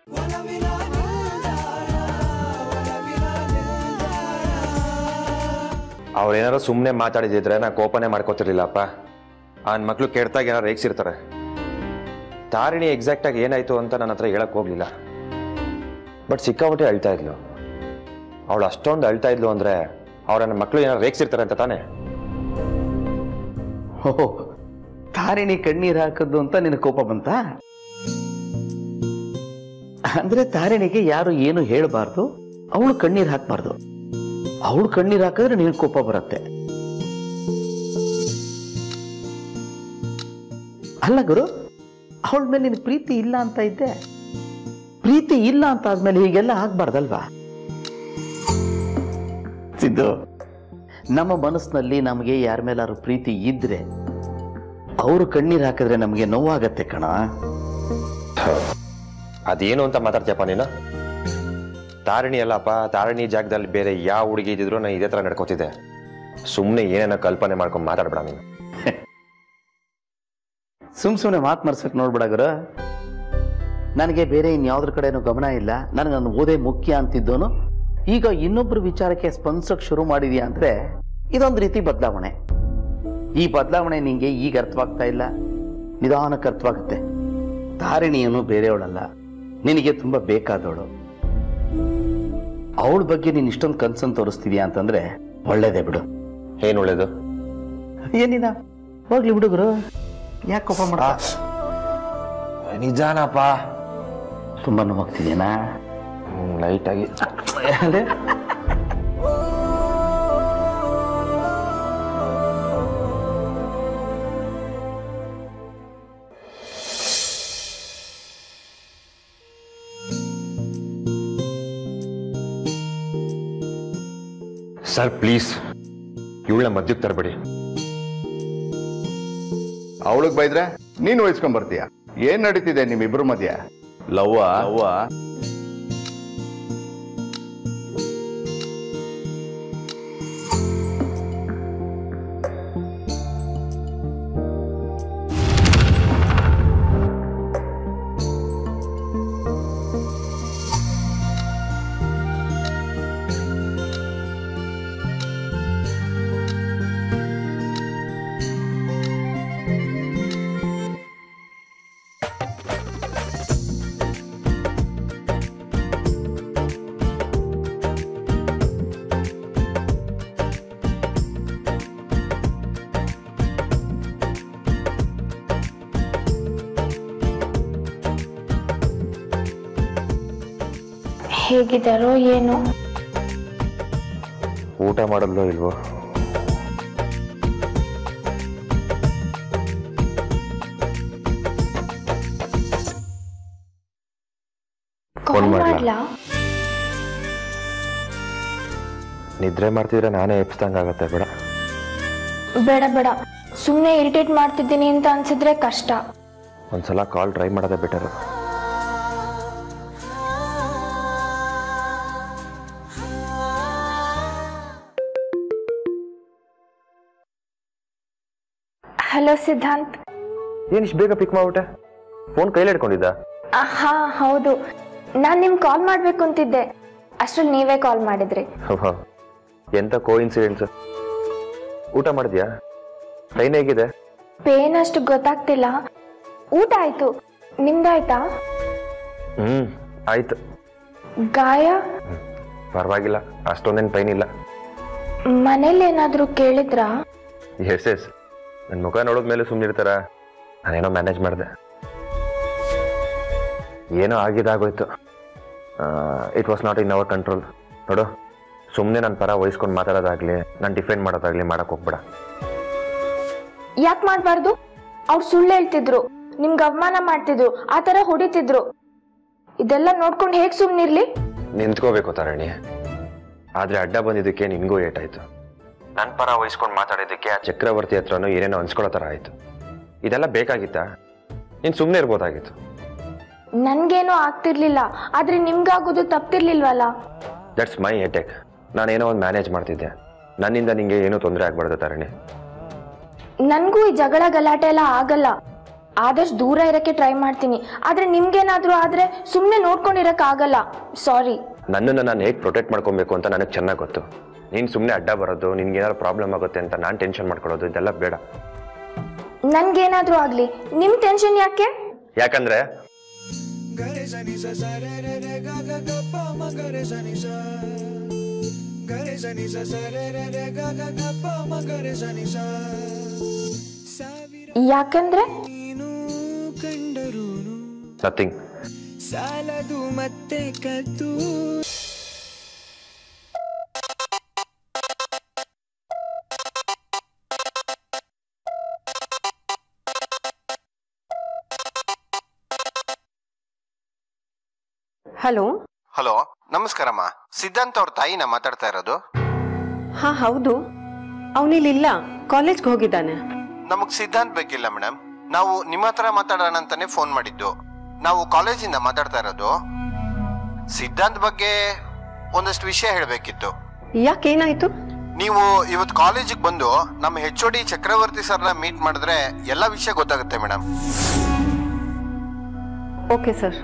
ಅವ್ರೇನಾರು ಸುಮ್ಮನೆ ಮಾತಾಡಿದಿದ್ರೆ ನಾ ಕೋಪನೇ ಮಾಡ್ಕೋತಿರ್ಲಿಲ್ಲಪ್ಪ ಆ ಮಕ್ಳು ಕೆಡ್ತಾಗ ಏನಾರು ರೇಗ್ಸಿರ್ತಾರೆ ತಾರಿಣಿ ಎಕ್ಸಾಕ್ಟ್ ಆಗಿ ಏನಾಯ್ತು ಅಂತ ನನ್ನ ಹತ್ರ ಹೇಳಕ್ ಹೋಗ್ಲಿಲ್ಲ ಬಟ್ ಸಿಕ್ಕಾಪಟ್ಟೆ ಅಳ್ತಾ ಇದ್ಲು ಅವಳು ಅಷ್ಟೊಂದು ಅಳ್ತಾ ಇದ್ಲು ಅಂದ್ರೆ ಅವ್ರ ನನ್ನ ಮಕ್ಳು ಏನಾರು ರೇಗ್ಸಿರ್ತಾರೆ ಅಂತ ತಾನೇ ಓಹೋ ತಾರಿಣಿ ಕಣ್ಣೀರು ಹಾಕದ್ದು ಅಂತ ನಿನಗೆ ಕೋಪ ಬಂತ ಅಂದ್ರೆ ತಾರಿಣಿಗೆ ಯಾರು ಏನು ಹೇಳಬಾರ್ದು ಅವಳು ಕಣ್ಣೀರು ಹಾಕ್ಬಾರ್ದು ಅವಳು ಕಣ್ಣೀರು ಹಾಕಿದ್ರೆ ನಿನಗೆ ಕೋಪ ಬರುತ್ತೆ ಅಲ್ಲ ಗುರು ಅವಳ ಮೇಲೆ ನಿನ್ ಪ್ರೀತಿ ಇಲ್ಲ ಅಂತ ಇದ್ದೆ ಪ್ರೀತಿ ಇಲ್ಲ ಅಂತ ಆದ್ಮೇಲೆ ಹೀಗೆಲ್ಲ ಆಗ್ಬಾರ್ದಲ್ವಾ ಸಿದ್ದು ನಮ್ಮ ಮನಸ್ಸಿನಲ್ಲಿ ನಮಗೆ ಯಾರ ಮೇಲಾದ್ರು ಪ್ರೀತಿ ಇದ್ರೆ ಅವರು ಕಣ್ಣೀರು ಹಾಕಿದ್ರೆ ನಮಗೆ ನೋವಾಗತ್ತೆ ಕಣ ಅದೇನು ಅಂತ ಮಾತಾಡ್ತೀಯಪ್ಪ ನೀನು ತಾರಿಣಿ ಅಲ್ಲಪ್ಪ ತಾರಿಣಿ ಜಾಗದಲ್ಲಿ ಬೇರೆ ಯಾವ ಹುಡುಗಿ ಇದ್ದಿದ್ರು ನಾನು ಇದೇ ಥರ ನಡ್ಕೋತಿದ್ದೆ ಸುಮ್ಮನೆ ಏನೇನೋ ಕಲ್ಪನೆ ಮಾಡ್ಕೊಂಡು ಮಾತಾಡ್ಬೇಡ ನೀನು ಸುಮ್ ಸುಮ್ಮನೆ ಮಾತು ಮರ್ಸಕ್ ನೋಡ್ಬೇಡ ಗುರು ನನಗೆ ಬೇರೆ ಇನ್ಯಾವ್ದ್ರ ಕಡೆನೂ ಗಮನ ಇಲ್ಲ ನನಗೆ ನನ್ನ ಓದೇ ಮುಖ್ಯ ಅಂತಿದ್ದೋನು ಈಗ ಇನ್ನೊಬ್ರ ವಿಚಾರಕ್ಕೆ ಸ್ಪಂದಿಸಕ್ ಶುರು ಮಾಡಿದ್ಯಾ ಅಂದ್ರೆ ಇದೊಂದು ರೀತಿ ಬದಲಾವಣೆ ಈ ಬದಲಾವಣೆ ನಿಂಗೆ ಈಗ ಅರ್ಥವಾಗ್ತಾ ಇಲ್ಲ ನಿಧಾನಕ್ಕೆ ಅರ್ಥವಾಗುತ್ತೆ ತಾರಿಣಿಯನು ಬೇರೆಯವಳಲ್ಲ ನಿನಗೆ ತುಂಬಾ ಬೇಕಾದವಳು ಅವಳ ಬಗ್ಗೆ ನೀನು ಇಷ್ಟೊಂದು ಕನ್ಸನ್ ತೋರಿಸ್ತಿದ್ಯಾ ಅಂತಂದ್ರೆ ಒಳ್ಳೇದೇ ಬಿಡು ಏನು ಒಳ್ಳೇದು ಏನಿಲ್ಲ ಹೋಗ್ಲಿ ಹುಡುಗರು ಯಾಕೆ ಕೋಪ ಮಾಡ ನಿಜಾನಪ್ಪ ತುಂಬಾ ನೋವಾಗ್ತಿದ್ಯಾನಾ ಲೈಟಾಗಿ ಅದೇ ಸರ್ ಪ್ಲೀಸ್ ಇವಳನ್ನ ಮದ್ಯಕ್ಕೆ ತರಬೇಡಿ ಅವಳಿಗೆ ಬೈದ್ರೆ ನೀನು ವಹಿಸ್ಕೊಂಡ್ ಬರ್ತೀಯ ಏನ್ ನಡೀತಿದೆ ನಿಮ್ಮಿಬ್ರು ಮಧ್ಯ ಲವ್ವ ಲವ್ವ ಹೇಗಿದ್ದಾರೋ ಏನೋ ಊಟ ಮಾಡಲ್ವೋ ಇಲ್ವೋ ಕಾಲ್ ಮಾಡ್ಲಾ? ಮಾಡ್ಲಾ ನಿದ್ರೆ ಮಾಡ್ತಿದ್ರೆ ನಾನೇ ಎಪ್ಸ್ದಂಗಾಗತ್ತೆ ಬೇಡ ಬೇಡ ಬೇಡ ಸುಮ್ಮನೆ ಇರಿಟೇಟ್ ಮಾಡ್ತಿದ್ದೀನಿ ಅಂತ ಅನ್ಸಿದ್ರೆ ಕಷ್ಟ ಒಂದ್ಸಲ ಕಾಲ್ ಟ್ರೈ ಮಾಡೋದೇ ಬೆಟರು ಹಲೋ ಸಿದ್ಧಾಂತ್ ಏನಿಷ್ಟು ಬೇಗ ಪಿಕ್ ಮಾಡ್ಬಿಟ್ಟೆ ಫೋನ್ ಕೈಲಿ ಹಿಡ್ಕೊಂಡಿದ್ದ ಆ, ಹಾ ಹೌದು ನಾನು ನಿಮ್ಗೆ ಕಾಲ್ ಮಾಡಬೇಕು ಅಂತಿದ್ದೆ ಅಷ್ಟ್ರಲ್ಲಿ ನೀವೇ ಕಾಲ್ ಮಾಡಿದ್ರಿ ಹೌ ಎಂತ ಕೋ ಇನ್ಸಿಡೆಂಟ್ಸ್ ಊಟ ಮಾಡಿದ್ಯಾ ಟ್ರೈನ್ ಹೇಗಿದೆ ಪೇನ್ ಅಷ್ಟು ಗೊತ್ತಾಗ್ತಿಲ್ಲ ಊಟ ಆಯ್ತು ನಿಮ್ದಾಯ್ತಾ ಹ್ಮ್ ಆಯ್ತು ಗಾಯ ಪರವಾಗಿಲ್ಲ ಅಷ್ಟೊಂದೇನು ಪೈನ್ ಇಲ್ಲ ಮನೇಲಿ ಏನಾದರೂ ಕೇಳಿದ್ರಾ ಎಸ್ ಎಸ್ ನನ್ನ ಮುಖ ನೋಡಿದ ಮೇಲೆ ಸುಮ್ಮನಿರ್ತಾರ ನಾನೇನೋ ಮ್ಯಾನೇಜ್ ಮಾಡಿದೆ ಏನೋ ಆಗಿದಾಗೋಯ್ತು it was not in our control ನೋಡು ಸುಮ್ಮನೆ ನನ್ನ ಪರ ವಹಿಸ್ಕೊಂಡು ಮಾತಾಡೋದಾಗ್ಲಿ ನಾನು ಡಿಫೆಂಡ್ ಮಾಡೋದಾಗ್ಲಿ ಮಾಡಕ್ ಹೋಗ್ಬೇಡ ಯಾಕೆ ಮಾಡಬಾರ್ದು ಅವ್ರು ಸುಳ್ಳು ಹೇಳ್ತಿದ್ರು ನಿಮ್ಗೆ ಅವಮಾನ ಮಾಡ್ತಿದ್ರು ಆ ಥರ ಹೊಡಿತಿದ್ರು ಇದೆಲ್ಲ ನೋಡ್ಕೊಂಡು ಹೇಗೆ ಸುಮ್ಮನಿರ್ಲಿ ನಿಂತ್ಕೋಬೇಕು ತಾರಣಿ ಆದ್ರೆ ಅಡ್ಡ ಬಂದಿದ್ದಕ್ಕೆ ನಿನ್ಗೂ ಏಟಾಯ್ತು ನನ್ನ ಪರ ವಹಿಸ್ಕೊಂಡು ಮಾತಾಡಿದ್ದಕ್ಕೆ ಆ ಚಕ್ರವರ್ತಿ ಹತ್ರನೂ ಏನೇನೋ ಅನ್ಸ್ಕೊಳ್ಳೋ ಥರ ಆಯ್ತು ಇದೆಲ್ಲ ಬೇಕಾಗಿತ್ತಾ ನೀನು ಸುಮ್ಮನೆ ಇರ್ಬೋದಾಗಿತ್ತು ನನ್ಗೇನೋ ಆಗ್ತಿರ್ಲಿಲ್ಲ ಆದ್ರೆ ನಿಮ್ಗಾಗೋದು ತಪ್ತಿರ್ಲಿಲ್ವಲ್ಲ ದಟ್ಸ್ ಮೈ ಎಟೆಕ್ ನಾನೇನೋ ಒಂದು ಮ್ಯಾನೇಜ್ ಮಾಡ್ತಿದ್ದೆ ನನ್ನಿಂದ ನಿಂಗೆ ಏನೂ ತೊಂದರೆ ಆಗ್ಬಾರ್ದು ತಾರಣಿ ನನ್ಗೂ ಈ ಜಗಳ ಗಲಾಟೆ ಎಲ್ಲ ಆಗಲ್ಲ ಆದಷ್ಟು ದೂರ ಇರಕ್ಕೆ ಟ್ರೈ ಮಾಡ್ತೀನಿ ಆದ್ರೆ ನಿಮ್ಗೇನಾದ್ರೂ ಆದ್ರೆ ಸುಮ್ಮನೆ ನೋಡ್ಕೊಂಡಿರಕ್ ಆಗಲ್ಲ ಸಾರಿ ನನ್ನನ್ನು ನಾನು ಹೇಗೆ ಪ್ರೊಟೆಕ್ಟ್ ಮಾಡ್ಕೊಬೇಕು ಅಂತ ನನಗೆ ಚೆನ್ನಾಗಿ ಗೊತ್ತು ನೀನು ಸುಮ್ಮನೆ ಅಡ್ಡ ಬರೋದು ನಿನ್ಗೆ ಏನಾದ್ರು ಪ್ರಾಬ್ಲಮ್ ಆಗುತ್ತೆ ಅಂತ ನಾನು ಟೆನ್ಷನ್ ಮಾಡ್ಕೊಳ್ಳೋದು ಇದೆಲ್ಲ ಬೇಡ ನನ್ಗೇನಾದ್ರೂ ಆಗ್ಲಿ ನಿಮ್ ಟೆನ್ಷನ್ ಯಾಕೆ ಯಾಕಂದ್ರೆ ಗರೆ ಸನಿ ಸ ಸ ರೆ ರೆ ರೆ ಗ ಗ ಗ ಪ ಮ ಗರೆ ಸನಿ ಸ ಗರೆ ಸನಿ ಸ ಸ ರೆ ರೆ ರೆ ಗ ಗ ಗ ಪ ಮ ಗರೆ ಸನಿ ಸ ಸಾವಿರ ಯಾಕಂದ್ರೆ ನೀನು ಕಂಡರೂನು ನಥಿಂಗ್ ಸಾಲದು ಮತ್ತೆ ಕದ್ದು ಹಲೋ ಹಲೋ ನಮಸ್ಕಾರಮ್ಮ ಸಿದ್ಧಾಂತ್ ಅವ್ರ ತಾಯಿನ ಮಾತಾಡ್ತಾ ಇರೋದು ಹಾ ಹೌದು ಅವನಿಲ್ಲಿಲ್ಲ ಕಾಲೇಜ್ಗೆ ಹೋಗಿದ್ದಾನೆ ನಮಗ್ ಸಿದ್ಧಾಂತ್ ಬೇಕಿಲ್ಲ ಮೇಡಮ್ ನಾವು ನಿಮ್ಮ ಹತ್ರ ಮಾತಾಡೋಣ ಅಂತಾನೆ ಫೋನ್ ಮಾಡಿದ್ದು ನಾವು ಕಾಲೇಜಿಂದ ಮಾತಾಡ್ತಾ ಇರೋದು ಸಿದ್ಧಾಂತ್ ಬಗ್ಗೆ ಒಂದಷ್ಟು ವಿಷಯ ಹೇಳಬೇಕಿತ್ತು ಯಾಕೇನಾಯ್ತು ನೀವು ಇವತ್ತು ಕಾಲೇಜಿಗೆ ಬಂದು ನಮ್ಮ ಹೆಚ್ ಡಿ ಚಕ್ರವರ್ತಿ ಸರ್ನ ಮೀಟ್ ಮಾಡಿದ್ರೆ ಎಲ್ಲ ವಿಷಯ ಗೊತ್ತಾಗುತ್ತೆ madam okay sir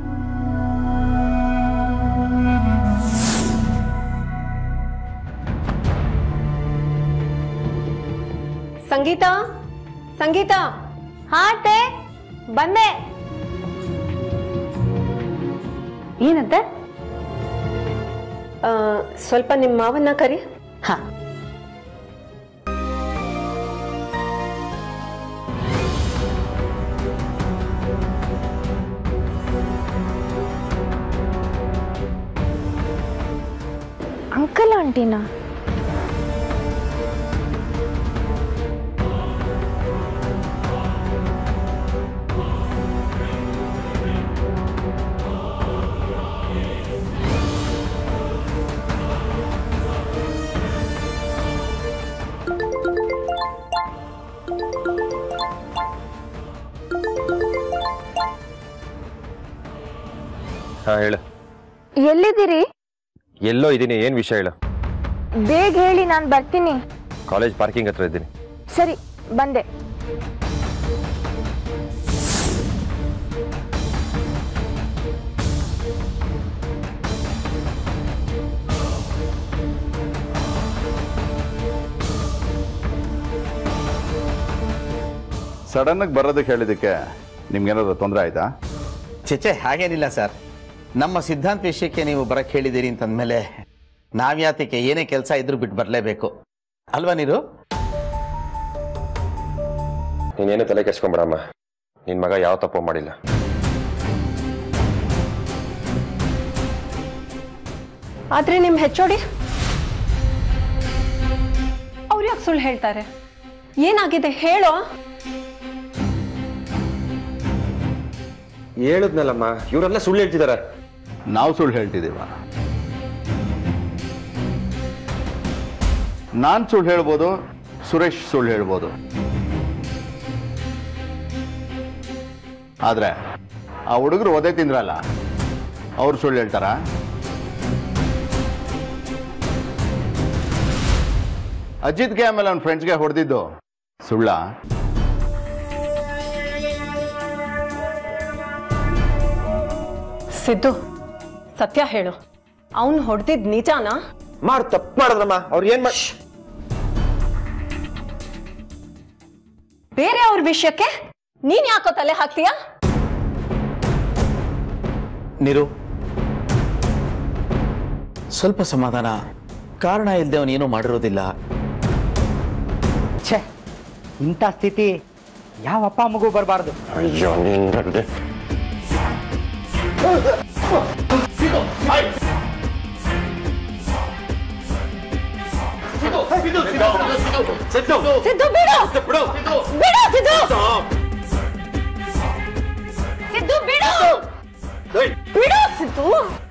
Sangeetha Sangeetha ಹಾ ಅತ್ತೆ ಬಂದೆ ಏನಂತೆ ಆ, ಸ್ವಲ್ಪ ನಿಮ್ಮ ಮಾವನ್ನ ಕರಿ ಹಾ ಅಂಕಲ್ ಆಂಟಿನಾ ಹಾಂ ಹೇಳು ಎಲ್ಲಿದ್ದೀರಿ ಎಲ್ಲೋ ಇದ್ದೀನಿ ಏನು ವಿಷಯ ಹೇಳು ಬೇಗ ಹೇಳಿ ನಾನು ಬರ್ತೀನಿ ಕಾಲೇಜ್ ಪಾರ್ಕಿಂಗ್ ಹತ್ರ ಇದ್ದೀನಿ ಸರಿ ಬಂದೆ ಸಡನ್ನಾಗಿ ಬರೋದಕ್ಕೆ ಹೇಳಿದ್ದಕ್ಕೆ ನಿಮ್ಗೇನಾದ್ರು ತೊಂದರೆ ಆಯ್ತಾ ಚೇಚೆ ಹಾಗೇನಿಲ್ಲ ಸರ್ ನಮ್ಮ ಸಿದ್ಧಾಂತ ವಿಷಯಕ್ಕೆ ನೀವು ಬರಕ್ಕೆ ಹೇಳಿದ್ದೀರಿ ಅಂತಂದಮೇಲೆ ನಾವ್ಯಾತಕ್ಕೆ ಏನೇ ಕೆಲಸ ಇದ್ರೂ ಬಿಟ್ಟು ಬರಲೇಬೇಕು ಅಲ್ವಾ ನೀರು ನೀನೇನು ತಲೆ ಕೆಡ್ಸ್ಕೊಂಬೇಡಮ್ಮ ನಿನ್ನ ಮಗ ಯಾವ ತಪ್ಪು ಮಾಡಿಲ್ಲ ಆದ್ರೆ ನಿಮ್ ಹೆಚ್ಚೋಡಿ ಅವ್ರು ಯಾಕೆ ಸುಳ್ಳು ಹೇಳ್ತಾರೆ ಏನಾಗಿದೆ ಹೇಳೋ ಹೇಳಿದ್ನಲ್ಲಮ್ಮ ಇವರೆಲ್ಲ ಸುಳ್ಳು ಹೇಳ್ತಿದ್ದಾರೆ ನಾವು ಸುಳ್ಳು ಹೇಳ್ತಿದ್ದೀವ ನಾನು ಸುಳ್ಳು ಹೇಳ್ಬೋದು ಸುರೇಶ್ ಸುಳ್ಳು ಹೇಳ್ಬೋದು ಆದ್ರೆ ಆ ಹುಡುಗರು ಒದೆ ತಿಂದ್ರಲ್ಲ ಅವ್ರು ಸುಳ್ಳು ಹೇಳ್ತಾರಾ ಅಜಿತ್ಗೆ ಆಮೇಲೆ ಅವ್ನ ಫ್ರೆಂಡ್ಸ್ಗೆ ಹೊಡೆದಿದ್ದು ಸುಳ್ಳ ಸಿದ್ದು ಸತ್ಯ ಹೇಳು ಅವನು ಹೊಡೆದಿದ್ ನಿಜಾನಾ ಮಾಡು ತಪ್ಪು ಮಾಡಿದ್ರಮ್ಮ ಅವ್ರು ಏನ್ ಮಾಡಿ ಬೇರೆ ಅವ್ರ ವಿಷಯಕ್ಕೆ ನೀನ್ ಯಾಕೋ ತಲೆ ಹಾಕ್ತೀಯಾ ನೀರು ಸ್ವಲ್ಪ ಸಮಾಧಾನ ಕಾರಣ ಇಲ್ಲದೆ ಅವನೇನು ಮಾಡಿರೋದಿಲ್ಲ ಛೇ ಇಂಥ ಸ್ಥಿತಿ ಯಾವ ಅಪ್ಪ ಮಗು ಬರಬಾರ್ದು ಅಯ್ಯೋ ನಿನ್ನಲ್ಲಿ ಸಿದ್ದು ಬಿಡು ಬಿಡು ಸಿದ್ದು ಸಿದ್ದು ಬಿಡು ಬಿಡು ಸಿದ್ದು